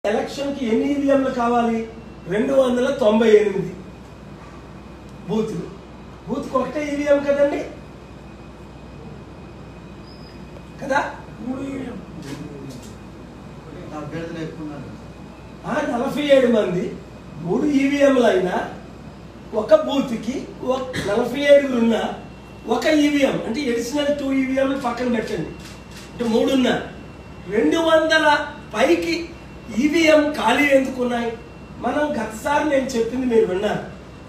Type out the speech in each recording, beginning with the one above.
Election కి ఎన్ని ఈవీఎంలు కావాలి రెండు వందల తొంభై ఎనిమిది బూత్లు బూత్కి ఒకటే ఈవీఎం కదండి కదా మూడు ఈవీఎం అభ్యర్థులు ఎక్కువ ఉన్నారు ఆ నలభై ఏడు మంది మూడు ఈవీఎంలు అయినా ఒక బూత్కి ఒక నలభై ఏడుగురు ఉన్న ఒక ఈవీఎం అంటే ఎడిషనల్ టూ ఈవీఎంలు పక్కన పెట్టండి అంటే మూడున్న రెండు వందల పైకి ఈవీఎం ఖాళీ ఎందుకున్నాయి మనం గతసారి నేను చెప్పింది మీరు విన్నారు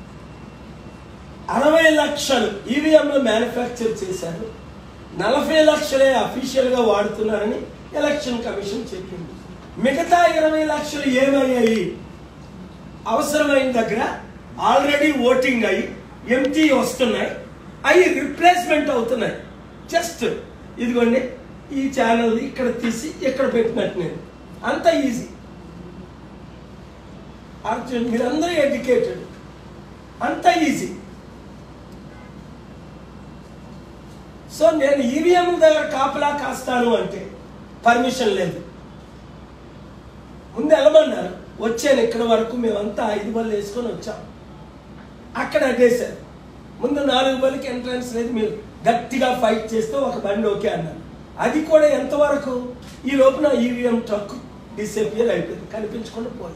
అరవై లక్షలు ఈవీఎంలు మ్యానుఫ్యాక్చర్ చేశారు నలభై లక్షలే అఫీషియల్గా వాడుతున్నారని ఎలక్షన్ కమిషన్ చెప్పింది మిగతా ఇరవై లక్షలు ఏమయ్యాయి అవసరమైన దగ్గర ఆల్రెడీ ఓటింగ్ అయ్యి ఎంటీ వస్తున్నాయి అవి రిప్లేస్మెంట్ అవుతున్నాయి జస్ట్ ఇదిగోండి ఈ ఛానల్ ఇక్కడ తీసి ఇక్కడ పెట్టినట్టు నేను అంత ఈజీ అర్జున్ మీరందరూ ఎడ్యుకేటెడ్ అంత ఈజీ సో నేను ఈవీఎం దగ్గర కాపలా కాస్తాను అంటే పర్మిషన్ లేదు ముందు వెళ్ళమన్నారు వచ్చాను ఇక్కడ వరకు మేమంతా ఐదు బళ్ళు వేసుకొని వచ్చాం అక్కడ అడ్డేశారు ముందు నాలుగు బళ్ళకి ఎంట్రన్స్ లేదు మీరు గట్టిగా ఫైట్ చేస్తే ఒక బండి ఓకే అన్నారు అది కూడా ఎంతవరకు ఈ లోపున ఈవీఎం ట్రక్ డిసపియర్ అయిపోయింది కనిపించకుండా పోయింది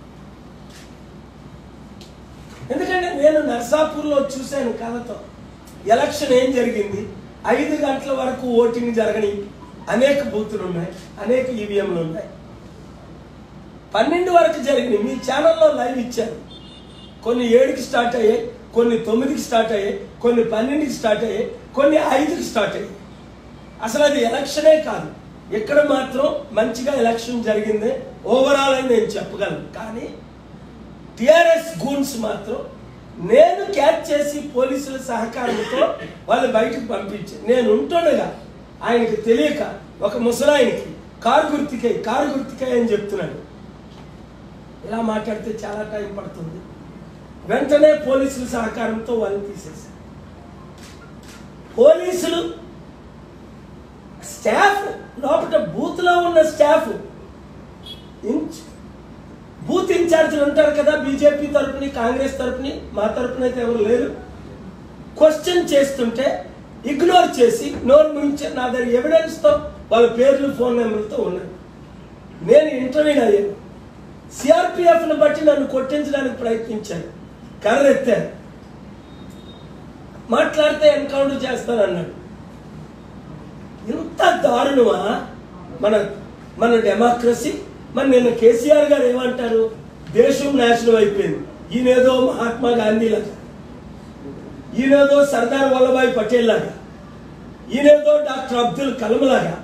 ఎందుకంటే నేను నర్సాపూర్లో చూశాను కళ్ళతో ఎలక్షన్ ఏం జరిగింది ఐదు గంటల వరకు ఓటింగ్ జరగని అనేక బూతులు ఉన్నాయి అనేక ఈవీఎంలు ఉన్నాయి పన్నెండు వరకు జరిగింది మీ ఛానల్లో లైవ్ ఇచ్చాను కొన్ని ఏడుకి స్టార్ట్ అయ్యాయి కొన్ని తొమ్మిదికి స్టార్ట్ అయ్యాయి కొన్ని పన్నెండుకి స్టార్ట్ అయ్యాయి కొన్ని ఐదుకి స్టార్ట్ అయ్యాయి అసలు అది ఎలక్షనే కాదు ఇక్కడ మాత్రం మంచిగా ఎలక్షన్ జరిగింది ఓవరాల్ అని నేను చెప్పగలను కానీ టిఆర్ఎస్ గూన్స్ మాత్రం నేను క్యాచ్ చేసి పోలీసుల సహకారంతో వాళ్ళు బయటకు పంపించాను నేను ఉంటుండగా ఆయనకి తెలియక ఒక ముసలాయనికి కారు గుర్తికై కారు గుర్తికై అని చెప్తున్నాడు ఇలా మాట్లాడితే చాలా టైం పడుతుంది వెంటనే పోలీసుల సహకారంతో వాళ్ళని తీసేశారు పోలీసులు స్టాఫ్ లోపల బూత్లో ఉన్న స్టాఫ్ ఇంచ్ బూత్ ఇన్ఛార్జీలు ఉంటారు కదా బీజేపీ తరపుని కాంగ్రెస్ తరపుని మా తరపున అయితే ఎవరు లేరు క్వశ్చన్ చేస్తుంటే ఇగ్నోర్ చేసి నోరు ముంచే నా దగ్గర ఎవిడెన్స్తో వాళ్ళ పేర్లు ఫోన్ నెంబర్లతో ఉన్నాయి నేను ఇంటర్వ్యూని అయ్యాను సిఆర్పిఎఫ్ను బట్టి నన్ను కొట్టించడానికి ప్రయత్నించాను కర్ర ఎత్తాను మాట్లాడితే ఎన్కౌంటర్ చేస్తానన్నాడు ఇంత దారుణమా మన మన డెమోక్రసీ మరి నిన్న కేసీఆర్ గారు ఏమంటారు దేశం నాశనం అయిపోయింది ఈయనేదో మహాత్మా గాంధీ లాగా ఈయనేదో సర్దార్ వల్లభాయ్ పటేల్ లాగా ఈయనేదో డాక్టర్ అబ్దుల్ కలాం లాగా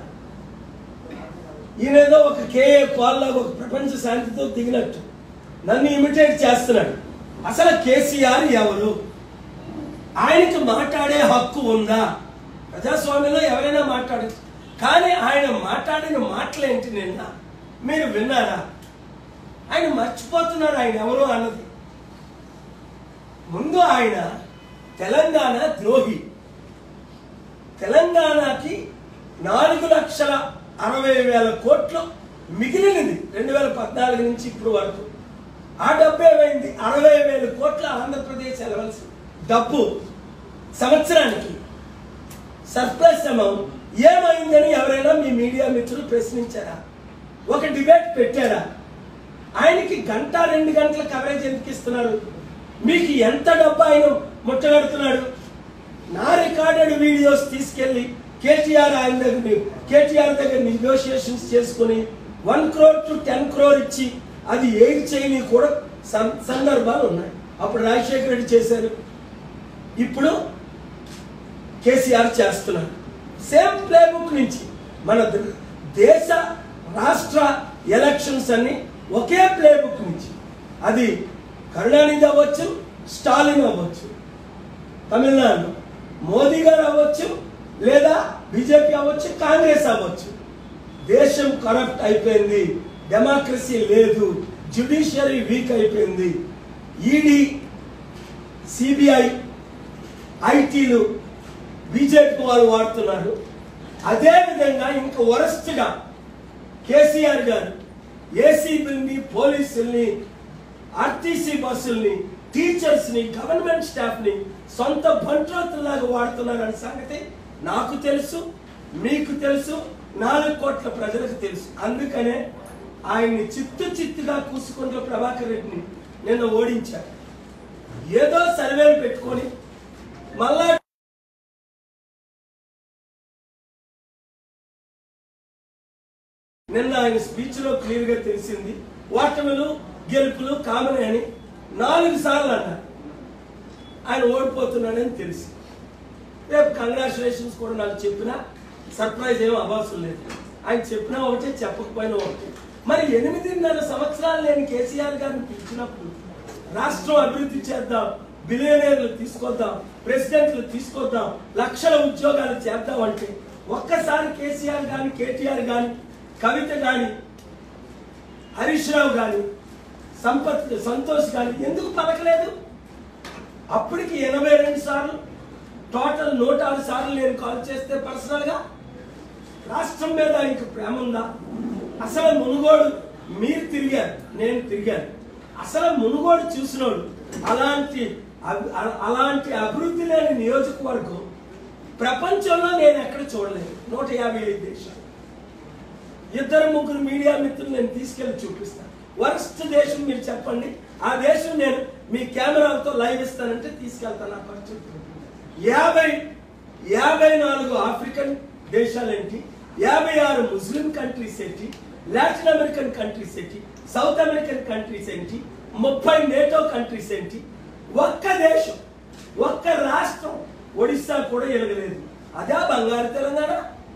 ఈయనేదో ఒక కేఏ పాల్ లాగా ఒక ప్రపంచ శాంతితో దిగినట్టు నన్ను ఇమిటేట్ చేస్తున్నాడు అసలు కేసీఆర్ ఎవరు ఆయనకి మాట్లాడే హక్కు ఉందా ప్రజాస్వామ్యంలో ఎవరైనా మాట్లాడచ్చు కానీ ఆయన మాట్లాడిన మాటలేంటి నిన్న మీరు విన్నారా ఆయన మర్చిపోతున్నారు ఆయన ఎవరు అన్నది ముందు ఆయన తెలంగాణ ద్రోహి తెలంగాణకి నాలుగు లక్షల అరవై వేల కోట్లు మిగిలినది రెండు వేల పద్నాలుగు నుంచి ఇప్పుడు వరకు ఆ డబ్బు ఏమైంది అరవై వేల కోట్ల ఆంధ్రప్రదేశ్ వెళ్ళవలసి డబ్బు సంవత్సరానికి సర్ప్లస్ అమౌంట్ ఏమైందని ఎవరైనా మీ మీడియా మిత్రులు ప్రశ్నించారా ఒక డిబేట్ పెట్టారా ఆయనకి గంట రెండు గంటల కవరేజ్ ఎందుకు ఇస్తున్నారు మీకు ఎంత డబ్బు ఆయన ముట్టగడుతున్నాడు నా రికార్డెడ్ వీడియోస్ తీసుకెళ్లి కేటీఆర్ ఆయన దగ్గర కేటీఆర్ దగ్గర నెగోషియేషన్స్ చేసుకుని one crore to ten crore ఇచ్చి అది ఏది చేయని కూడా సం- సందర్భాలు ఉన్నాయి అప్పుడు రాజశేఖర రెడ్డి చేశారు ఇప్పుడు కేసీఆర్ చేస్తున్నారు సేమ్ ప్లేబుక్ నుంచి మన ద- దేశ రాష్ట్ర ఎలక్షన్స్ అన్ని ఒకే ప్లేబుక్ నుంచి అది కరుణానిధి అవ్వచ్చు స్టాలిన్ అవ్వచ్చు తమిళనాడు మోదీ గారు అవ్వచ్చు లేదా బీజేపీ అవ్వచ్చు కాంగ్రెస్ అవ్వచ్చు దేశం కరప్ట్ అయిపోయింది డెమోక్రసీ లేదు జ్యుడిషియరీ వీక్ అయిపోయింది ఈడీ సిబిఐ ఐటీలు బీజేపీ వాళ్ళు వాడుతున్నారు అదే విధంగా ఇంకా వరస్ట్గా కేసీఆర్ గారు ఏసీబీని పోలీసుల్ని ఆర్టీసీ బస్సుల్ని టీచర్స్ ని గవర్నమెంట్ స్టాఫ్ ని సొంత బంట్రోతులాగా వాడుతున్నారనే సంగతి నాకు తెలుసు మీకు తెలుసు నాలుగు కోట్ల ప్రజలకు తెలుసు అందుకనే ఆయన్ని చిత్తు చిత్తుగా కూసుకుంటున్న ప్రభాకర్ రెడ్డిని నిన్న ఓడించారు ఏదో సర్వేలు పెట్టుకొని మళ్ళా నిన్న ఆయన స్పీచ్ లో క్లియర్ గా తెలిసింది ఓటములు గెలుపులు కామనే అని నాలుగు సార్లు అన్నారు ఆయన ఓడిపోతున్నాడని తెలిసి రేపు కంగ్రాచులేషన్స్ కూడా నాకు చెప్పినా సర్ప్రైజ్ ఏం అవ్వాల్సిన లేదు ఆయన చెప్పినా ఒకటే చెప్పకపోయినా ఒకటే మరి ఎనిమిదిన్నర సంవత్సరాలు నేను కేసీఆర్ గారిని పిలిచినప్పుడు రాష్ట్రం అభివృద్ధి చేద్దాం బిలియనీర్లు తీసుకొద్దాం ప్రెసిడెంట్లు తీసుకొద్దాం లక్షల ఉద్యోగాలు చేద్దాం అంటే ఒక్కసారి కేసీఆర్ గాని కేటీఆర్ గాని కవిత గాని హరీష్ రావు గాని సంపత్ సంతోష్ గాని ఎందుకు పలకలేదు అప్పటికి ఎనభై రెండు సార్లు టోటల్ నూట ఆరు సార్లు నేను కాల్ చేస్తే పర్సనల్ గా రాష్ట్రం మీద ఆయనకు ప్రేమ ఉందా అసలు మునుగోడు మీరు తిరిగారు నేను తిరిగాను అసలు మునుగోడు చూసినోడు అలాంటి అభి- అ- అలాంటి అభివృద్ధి లేని నియోజకవర్గం ప్రపంచంలో నేను ఎక్కడ చూడలేదు నూట యాభై ఐదు దేశాలు ఇద్దరు ముగ్గురు మీడియా మిత్రులు నేను తీసుకెళ్లి చూపిస్తాను వరస్ట్ దేశం మీరు చెప్పండి ఆ దేశం నేను మీ కెమెరాలతో లైవ్ ఇస్తానంటే తీసుకెళ్తాను ఆ పరిస్థితి యాభై యాభై నాలుగు ఆఫ్రికన్ దేశాలేంటి యాభై ఆరు ముస్లిం కంట్రీస్ ఏంటి లాటిన్ అమెరికన్ కంట్రీస్ ఏంటి సౌత్ అమెరికన్ కంట్రీస్ ఏంటి ముప్పై నేటో కంట్రీస్ ఏంటి ఒక్క దేశం ఒక్క రాష్ట్రం ఒడిస్సా కూడా ఎరగలేదు అదే బంగారు తెలంగాణ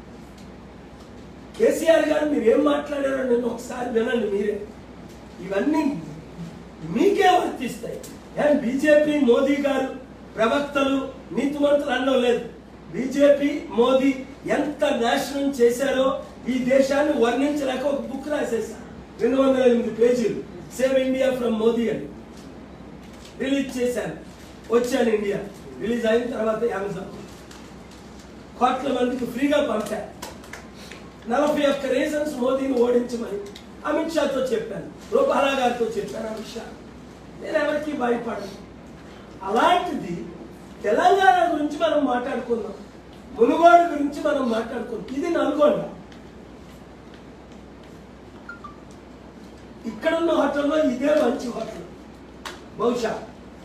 కేసీఆర్ గారు మీరు ఏం మాట్లాడారో నేను ఒకసారి వినండి మీరే ఇవన్నీ మీకే వర్తిస్తాయి ఏం బీజేపీ మోదీ గారు ప్రవక్తలు నీతిమంతులు అనడం లేదు బీజేపీ మోదీ ఎంత నాశనం చేశారో ఈ దేశాన్ని వర్ణించలేక ఒక బుక్ రాసేసా రెండు వందల ఎనిమిది పేజీలు సేవ్ ఇండియా ఫ్రమ్ మోదీ అని రిలీజ్ చేశాను వచ్చాను ఇండియా రిలీజ్ అయిన తర్వాత అమెజాన్ కోట్ల మందికి ఫ్రీగా పంపాను నలభై ఒక్క రీజన్స్ మోదీని ఓడించమని అమిత్ షాతో చెప్పాను రూపాలా గారితో చెప్పాను అమిత్ షా నేను ఎవరికి భయపడను అలాంటిది తెలంగాణ గురించి మనం మాట్లాడుకుందాం మునుగోడు గురించి మనం మాట్లాడుకుందాం ఇది నల్గొండ ఇక్కడున్న హోటల్లో ఇదే మంచి హోటల్ బహుశా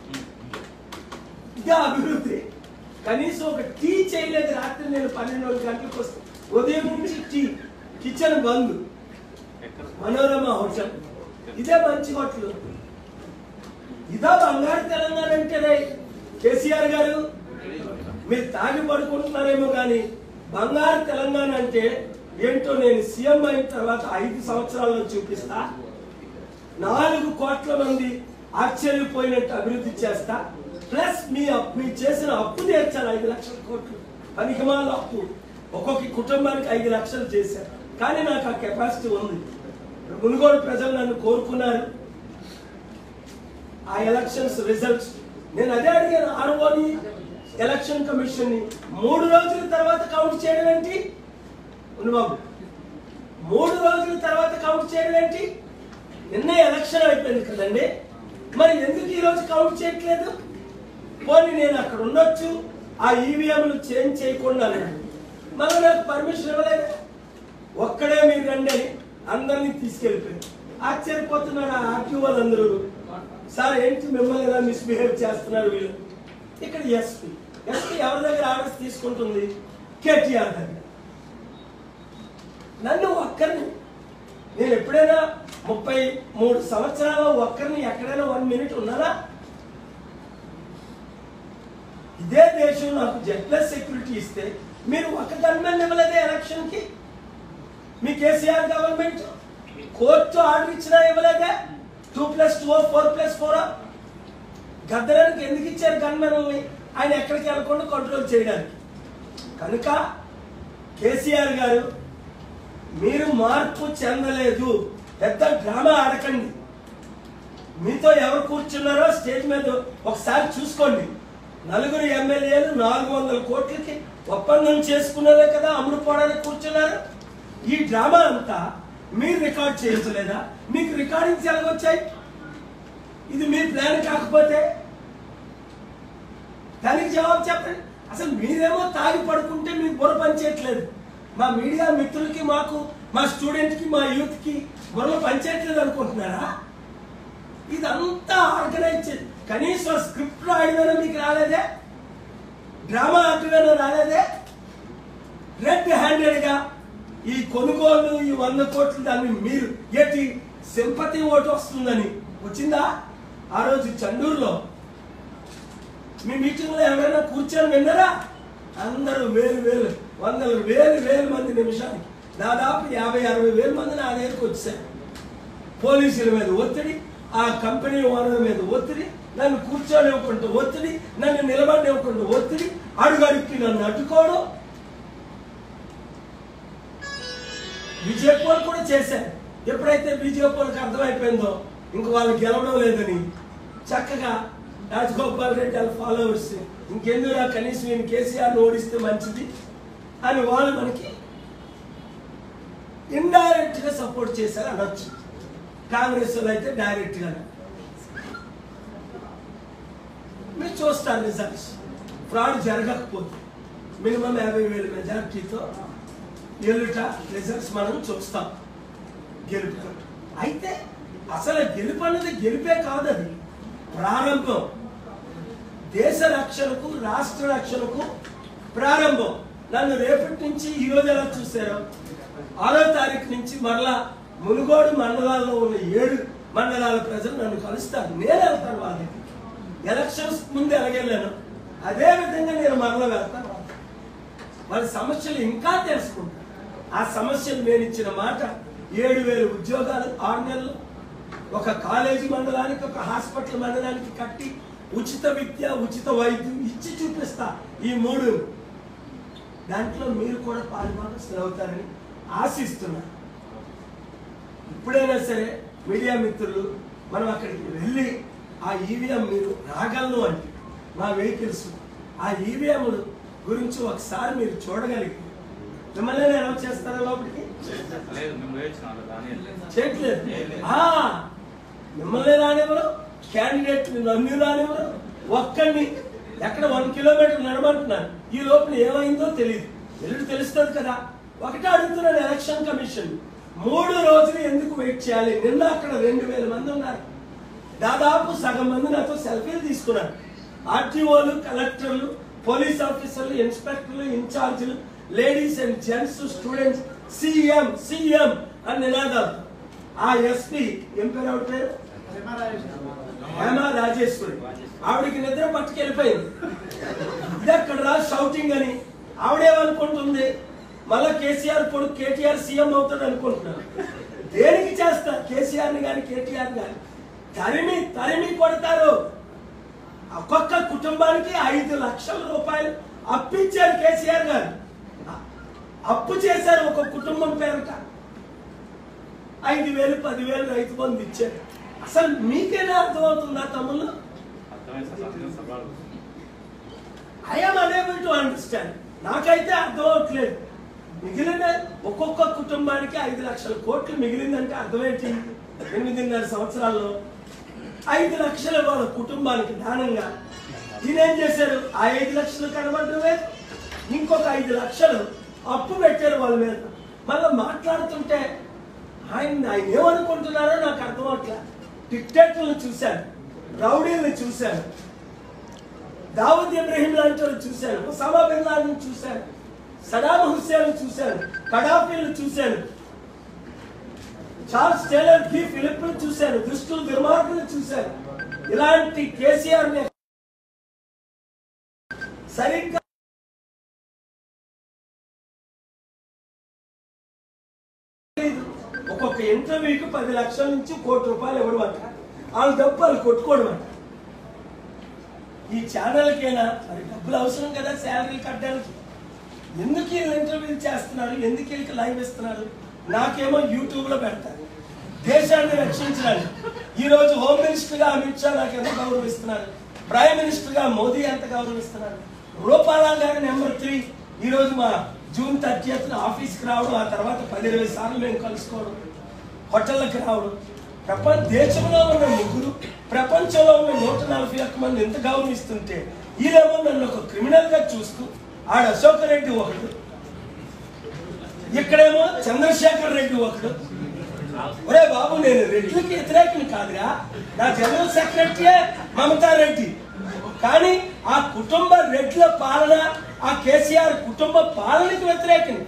ఇదే అభివృద్ధి కనీసం ఒక టీ చేయలేదు రాత్రి నేను పన్నెండు గంటలకు వస్తాను ఉదయం నుంచి టీ కిచెన్ బంద్ మనోరమ హోటల్ ఇదే మంచి హోటల్ ఇదా బంగారు తెలంగాణ అంటే రే కేసీఆర్ గారు మీరు తాగి పడుకుంటున్నారేమో కానీ బంగారు తెలంగాణ అంటే ఏంటో నేను సీఎం అయిన తర్వాత ఐదు సంవత్సరాల్లో చూపిస్తా నాలుగు కోట్ల మంది ఆశ్చర్యపోయినట్టు అభివృద్ధి చేస్తా ప్లస్ మీ అప్పు మీరు చేసిన అప్పు తీర్చాలి ఐదు లక్షల కోట్లు పనికిమాల అప్పు ఒక్కొక్క కుటుంబానికి ఐదు లక్షలు చేశారు కానీ నాకు ఆ కెపాసిటీ ఉంది మునుగోడు ప్రజలు నన్ను కోరుకున్నారు ఆ ఎలక్షన్స్ రిజల్ట్స్ నేను అదే అడిగాను ఆర్ఓని ఎలక్షన్ కమిషన్ ని మూడు రోజుల తర్వాత కౌంట్ చేయడం ఏంటి ఉంది బాబు మూడు రోజుల తర్వాత కౌంట్ చేయడం ఏంటి నిన్న ఎలక్షన్ అయిపోయింది కదండి మరి ఎందుకు ఈ రోజు కౌంట్ చేయట్లేదు పోనీ నేను అక్కడ ఉండొచ్చు ఆ ఈవీఎంలు చేంజ్ చేయకుండా అన్నాడు. మళ్ళీ నాకు పర్మిషన్ ఇవ్వలేదు ఒక్కడే మీరు రండి అని అందరినీ తీసుకెళ్ళిపోయారు ఆశ్చర్యపోతున్నారు ఆ ఆర్టీఓ వాళ్ళందరూ సార్ ఏంటి మిమ్మల్ని ఎలా మిస్బిహేవ్ చేస్తున్నారు వీళ్ళు ఇక్కడ ఎస్పీ ఎస్పీ ఎవరి దగ్గర ఆర్డర్స్ తీసుకుంటుంది కేటీఆర్ దగ్గర నన్ను ఒక్కరిని నేను ఎప్పుడైనా ముప్పై మూడు సంవత్సరాల్లో ఒక్కరిని ఎక్కడైనా వన్ మినిట్ ఉన్నానా ఇదే దేశం నాకు జెడ్ ప్లస్ సెక్యూరిటీ ఇస్తే మీరు ఒక గన్మెన్ ఇవ్వలేదే ఎలక్షన్ కి మీ కేసీఆర్ గవర్నమెంట్ కోర్టు ఆర్డర్ ఇచ్చినా ఇవ్వలేదే two plus two four plus four గద్దరానికి ఎందుకు ఇచ్చారు గన్మెన్లని ఆయన ఎక్కడికి వెళ్ళకుండా కంట్రోల్ చేయడానికి కనుక కేసీఆర్ గారు మీరు మార్పు చెందలేదు పెద్ద డ్రామా ఆడకండి మీతో ఎవరు కూర్చున్నారో స్టేజ్ మీద ఒకసారి చూసుకోండి నలుగురు ఎమ్మెల్యేలు నాలుగు వందల కోట్లకి ఒప్పందం చేసుకున్నారే కదా అమ్ముడు పోవడానికి కూర్చున్నారు ఈ డ్రామా అంతా మీరు రికార్డ్ చేయించలేదా మీకు రికార్డింగ్స్ ఎలాగొచ్చాయి ఇది మీ ప్లాన్ కాకపోతే దానికి జవాబు చెప్పండి అసలు మీరేమో తాగి పడుకుంటే మీకు బుర్ర పనిచేయట్లేదు మా మీడియా మిత్రులకి మాకు మా స్టూడెంట్కి మా యూత్కి బుర్రలు పనిచేయట్లేదు అనుకుంటున్నారా ఇదంతా ఆర్గనైజ్ చే కనీసం స్క్రిప్ట్ రాయడమైనా మీకు రాలేదే డ్రామా ఆర్డమైనా రాలేదే రెడ్ హ్యాండెడ్ గా ఈ కొనుగోలు ఈ వంద కోట్లు దాన్ని మీరు ఎట్టి సింపతి ఓటు వస్తుందని వచ్చిందా ఆ రోజు చండూరులో మీ మీటింగ్ లో ఎవరైనా కూర్చొని విన్నారా అందరూ వేలు వేలు వందలు వేలు వేలు మంది నిమిషానికి దాదాపు యాభై అరవై వేల మంది నా దగ్గరకు వచ్చారు పోలీసుల మీద ఒత్తిడి ఆ కంపెనీ ఓనర్ మీద ఒత్తిడి నన్ను కూర్చోనివ్వకుండా ఒత్తిడి నన్ను నిలబడివ్వకుండా ఒత్తిడి అడుగడుక్కి నన్ను అడ్డుకోవడం విజయపోల్ కూడా చేశారు ఎప్పుడైతే విజయపోల్కి అర్థమైపోయిందో ఇంక వాళ్ళు గెలవడం లేదని చక్కగా రాజగోపాల్ రెడ్డి వాళ్ళ ఫాలోవర్స్ ఇంకెందుకు కనీసం నేను కేసీఆర్ ఓడిస్తే మంచిది అని వాళ్ళు మనకి ఇండైరెక్ట్ గా సపోర్ట్ చేశారు అనొచ్చు కాంగ్రెస్ వాళ్ళు అయితే డైరెక్ట్ గా మీరు చూస్తారు రిజల్ట్స్ ఫ్రాడ్ జరగకపోతే మినిమం యాభై వేల మెజార్టీతో గెలుట రిజల్ట్స్ మనం చూస్తాం గెలుపు అయితే అసలు గెలుపు అన్నది గెలిపే కాదు అది ప్రారంభం దేశ రక్షణకు రాష్ట్ర రక్షణకు ప్రారంభం నన్ను రేపటి నుంచి ఈ రోజు ఎలా చూశారో ఆరో తారీఖు నుంచి మరలా మునుగోడు మండలాల్లో ఉన్న ఏడు మండలాల ప్రజలు నన్ను కలుస్తారు నేను వెళ్తాను వాళ్ళ దగ్గరికి ఎలక్షన్స్ ముందు ఎలాగెళ్ళాను అదే విధంగా నేను మరలా వెళ్తాను వాళ్ళ దగ్గరికి. వాళ్ళ సమస్యలు ఇంకా తెలుసుకుంటాను ఆ సమస్యలు నేను ఇచ్చిన మాట ఏడు వేలు ఉద్యోగాలు ఆరు నెలలు ఒక కాలేజీ మండలానికి ఒక హాస్పిటల్ మండలానికి కట్టి ఉచిత విద్య ఉచిత వైద్యం ఇచ్చి చూపిస్తా ఈ మూడు దాంట్లో మీరు కూడా పాల్గొనస్తులు అవుతారని ఆశిస్తున్నారు ఇప్పుడైనా సరే మీడియా మిత్రులు మనం అక్కడికి వెళ్ళి ఆ ఈవీఎం మీరు రాగలను అంటే మా వెహికల్స్ ఆ ఈవీఎంలు గురించి ఒకసారి మీరు చూడగలిగి మిమ్మల్ని ఎలా చేస్తారా లోపలికి లేదు మేము వేయించినాం దాని చేయట్లేదు ఆ, మిమ్మల్ని రానివ్వరు క్యాండిడేట్ నన్ను రానివ్వరు ఒక్కడిని ఎక్కడ వన్ కిలోమీటర్ నడమంటున్నాను ఈ లోపల ఏమైందో తెలియదు ఎల్లుడు తెలుస్తుంది కదా ఒకటే అడుగుతున్నాను ఎలక్షన్ కమిషన్ మూడు రోజులు ఎందుకు వెయిట్ చేయాలి నిన్న అక్కడ రెండు వేల మంది ఉన్నారు దాదాపు సగం మంది నాతో సెల్ఫీలు తీసుకున్నారు ఆర్టీఓలు కలెక్టర్లు పోలీస్ ఆఫీసర్లు ఇన్స్పెక్టర్లు ఇన్ఛార్జీలు ladies and gents students CM CM అని నినాదాలు ఆ ఎస్పీ ఏం పేరు ఆవిడ పేరు హేమ రాజేశ్వరి ఆవిడకి నిద్ర పట్టుకెళ్ళిపోయింది ఇది అక్కడ రా షౌటింగ్ అని ఆవిడేమనుకుంటుంది మళ్ళా కేసీఆర్ కొడుకు కేటీఆర్ సీఎం అవుతాడు అనుకుంటున్నారు దేనికి చేస్తా కేసీఆర్ ని కానీ కేటీఆర్ గాని తరిమి తరిమి కొడతారు ఒక్కొక్క కుటుంబానికి ఐదు లక్షల రూపాయలు అప్పిచ్చారు కేసీఆర్ గారు అప్పు చేశారు ఒక కుటుంబం పేరుట ఐదు వేలు పదివేలు రైతు బంధు ఇచ్చారు అసలు మీకేనా అర్థమవుతుందా తమ్ముళ్ళు అర్థమైంది సార్ అర్థం సవాలు ఐఎమ్ అనేబుల్ టు అండర్స్టాండ్ నాకైతే అర్థం అవట్లేదు మిగిలిన ఒక్కొక్క కుటుంబానికి ఐదు లక్షల కోట్లు మిగిలిందంటే అర్థమేంటి ఎనిమిదిన్నర సంవత్సరాల్లో ఐదు లక్షలు వాళ్ళ కుటుంబానికి దానంగా ఈయనేం చేశారు ఆ ఐదు లక్షలు కనబడమే ఇంకొక ఐదు లక్షలు అప్పు పెట్టారు వాళ్ళ మీద మళ్ళీ మాట్లాడుతుంటే ఆయన ఆయన ఏమనుకుంటున్నారో నాకు అర్థం అవట్లేదు డిక్టేటర్లు చూశాను రౌడీలను చూశాను దావూద్ ఇబ్రహీం లాంటి వాళ్ళు చూశాను ఒసామా బిన్ లాడెన్ చూశాను సదాం హుస్సేన్ చూశాను కడాఫీలు చూశాను చార్ల్స్ టేలర్ కి ఫిలిప్ చూశాను దుష్టులు దుర్మార్గులు చూశాను ఇలాంటి కేసీఆర్ ని సరిగ్గా తెలీదు. ఒక్కొక్క ఇంటర్వ్యూకి పది లక్షల నుంచి కోటి రూపాయలు ఇవ్వడం అంట వాళ్ళ డబ్బు వాళ్ళు కొట్టుకోవడం అంట ఈ ఛానల్కైనా మరి డబ్బులు అవసరం కదా శాలరీ కట్టడానికి ఎందుకు వీళ్ళు ఇంటర్వ్యూలు చేస్తున్నారు ఎందుకు వీళ్ళకి లైవ్ ఇస్తున్నారు నాకేమో యూట్యూబ్ లో పెడతారు దేశాన్ని రక్షించడానికి ఈ రోజు హోమ్ మినిస్టర్ గా అమిత్ షా నాకు ఎంత గౌరవిస్తున్నారు ప్రైమ్ మినిస్టర్ గా మోదీ ఎంత గౌరవిస్తున్నారు రూపాలా గారి నెంబర్ త్రీ ఈ రోజు మా జూన్ థర్టీ ఆఫీస్కి రావడం ఆ తర్వాత పది ఇరవై సార్లు మేము కలుసుకోవడం హోటళ్ళకి రావడం ప్రపంచ దేశంలో ఉన్న ముగ్గురు ప్రపంచంలో ఉన్న నూట నలభై ఒక్క మంది ఎంత గౌరవిస్తుంటే వీళ్ళేమో నన్ను ఒక క్రిమినల్ గా చూస్తూ ఆడ అశోక్ రెడ్డి ఒకడు ఇక్కడేమో చంద్రశేఖర్ రెడ్డి ఒకడు ఒరే బాబు నేను రెడ్లకి వ్యతిరేకం కాదురా నా జనరల్ సెక్రటరీ మమతా రెడ్డి కానీ ఆ కుటుంబ రెడ్ల పాలన ఆ కేసీఆర్ కుటుంబ పాలనకి వ్యతిరేకం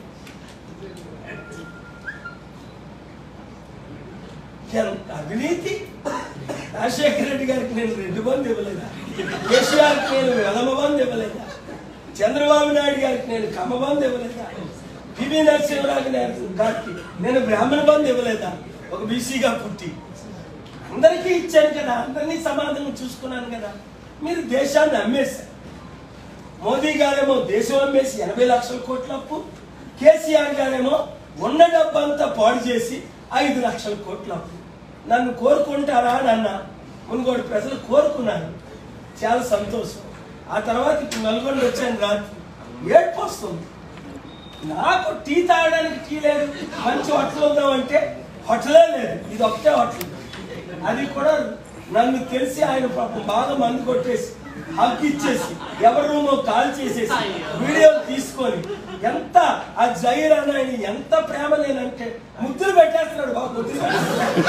ఎంత అవినీతి రాజశేఖర రెడ్డి గారికి నేను రెండు బంధు ఇవ్వలేదా కేసీఆర్కి నేను వెలమ బంధు ఇవ్వలేదా చంద్రబాబు నాయుడు గారికి నేను కమ్మ బంధు ఇవ్వలేదా పివి నరసింహరాజు గారి గారికి నేను బ్రాహ్మణ బంధు ఇవ్వలేదా ఒక బీసీగా పుట్టి అందరికీ ఇచ్చాను కదా అందరినీ సమాధానం చూసుకున్నాను కదా మీరు దేశాన్ని అమ్మేశారు మోదీ గారేమో దేశం అమ్మేసి ఎనభై లక్షల కోట్ల అప్పు కేసీఆర్ గారేమో ఉన్న డబ్బంతా పాడు చేసి ఐదు లక్షల కోట్ల అప్పు నన్ను కోరుకుంటారా అని అన్న మునుగోడు ప్రజలు కోరుకున్నారు చాలా సంతోషం ఆ తర్వాత ఇప్పుడు నల్గొండ వచ్చాను రాత్రి ఏడ్పు వస్తుంది నాకు టీ తాగడానికి టీ లేదు మంచి హోటల్ ఉందామంటే హోటలే లేదు ఇది ఒకటే హోటల్ అది కూడా నన్ను తెలిసి ఆయన పాపం బాగా మందు కొట్టేసి హక్ ఇచ్చేసి ఎవరి రూమో కాల్ చేసేసి వీడియో తీసుకొని ఎంత ఆ జైర్ అని ఆయన ఎంత ప్రేమ నేనంటే ముద్దులు పెట్టేస్తున్నాడు బాబు ముద్దులు పెట్టేస్తున్నాడు.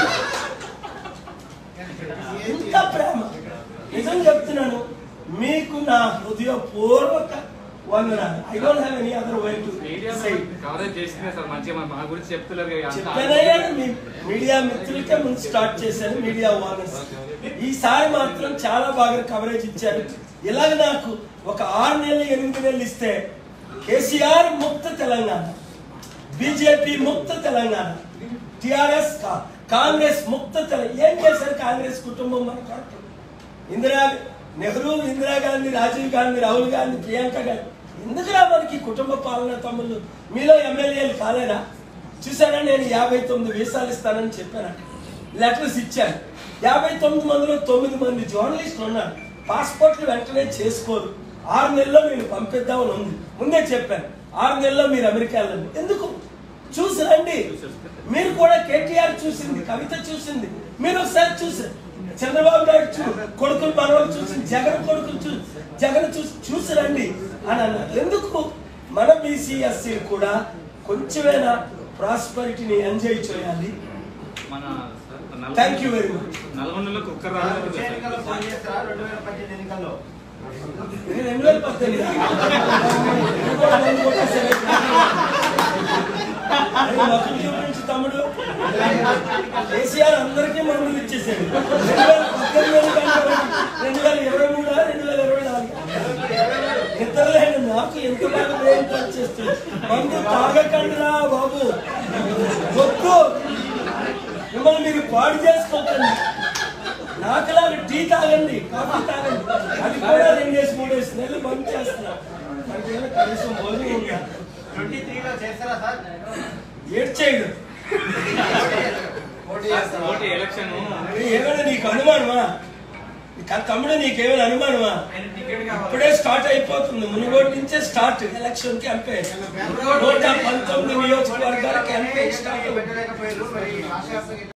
ఎంత ప్రేమ నిజం చెప్తున్నాను మీకు నా హృదయపూర్వక వందనాలు I don't have any other way to media say coverage చేసిందే సార్ మంచిగా మా- మా గురించి చెప్తున్నారు కదా, అంతా చెప్పానయ్యా మీ మీడియా మిత్రులకే ముందు స్టార్ట్ చేశాను మీడియా ఓనర్స్ ఈసారి మాత్రం చాలా బాగా కవరేజ్ ఇచ్చారు ఇలాగ నాకు ఒక ఆరు నెలలు ఎనిమిది నెలలు ఇస్తే కేసీఆర్ ముక్త తెలంగాణ బీజేపీ ముక్త తెలంగాణ టిఆర్ఎస్ కాంగ్రెస్ ముక్త తెలంగాణ ఏం చేశారు కాంగ్రెస్ కుటుంబం మన కొరకు ఇందిరా నెహ్రూ ఇందిరాగాంధీ రాజీవ్ గాంధీ రాహుల్ గాంధీ ప్రియాంక గాంధీ ఎందుకురా మనకి కుటుంబ పాలన తమ్ముళ్ళు మీలో ఎమ్మెల్యేలు కాలేరా చూసారా నేను యాభై తొమ్మిది వీసాలు ఇస్తానని చెప్పాను లెటర్స్ ఇచ్చాను యాభై తొమ్మిది మందిలో తొమ్మిది మంది జర్నలిస్టులు ఉన్నారు పాస్పోర్ట్లు వెంటనే చేసుకోరు ఆరు నెలల్లో నేను పంపిద్దామని ఉంది ముందే చెప్పాను ఆరు నెలల్లో మీరు అమెరికా వెళ్ళండి ఎందుకు చూసి రండి మీరు కూడా కేటీఆర్ చూసింది కవిత చూసింది మీరు ఒకసారి చూసారు చంద్రబాబు నాయుడు చూ కొడుకులు మనవాళ్ళు చూసి జగన్ కొడుకులు చూ జగన్ చూసి చూసి రండి అని అన్నారు ఎందుకు మన బీసీ ఎస్సీ కూడా కొంచెమైనా ప్రాస్పరిటీని ఎంజాయ్ చేయాలి మన sir, Nalgonda- thank you very much నల్గొండలో కుక్కర్ రాలేదు కదా సార్. ఎన్నికల్లో పోటీ చేస్తారా? రెండు వేల పద్దెనిమిది ఎన్నికల్లో నేను రెండు వేల పద్దెనిమిది ఇంకోటి మంది కొట్టేశారు. అరే, మొత్తం చూపించు తమ్ముడు కేసీఆర్ అందరికీ మందులు ఇచ్చేసాడు రెండు వేల పద్దెనిమిది ఎన్నికల్లో రెండు వేల ఇరవై మూడు రెండు వేల ఇరవై నాలుగు నిద్రలేని నాకు ఎంత బాగా బ్రెయిన్ పని చేస్తుంది మందు తాగకండిరా బాబు వద్దు మిమ్మల్ని మీరు పాడు చేసుకోకండి నాకులాగా టీ తాగండి కాఫీ తాగండి అది కూడా రెండేసి మూడేసి నెలలు బంద్ చేస్తున్నా మనకేమో కనీసం భోజనం ఉందా ట్వంటీ త్రీలో చేస్తారా సార్ ఏడ్చేయడు పోటీ చేస్తారా ఓటు ఎలక్షన్ ఏమైనా నీకు అనుమానమా నీ తమ్ముడు నీకేమైనా అనుమానమా ఇప్పుడే స్టార్ట్ అయిపోతుంది మునుగోడు నుంచే స్టార్ట్ ఎలక్షన్ క్యాంపెయిన్ నూట పంతొమ్మిది నియోజకవర్గాల క్యాంపెయిన్ స్టార్ట్ అవుతుంది పెట్టలేకపోయారు మరి రాష్ట్ర వ్యాప్తంగా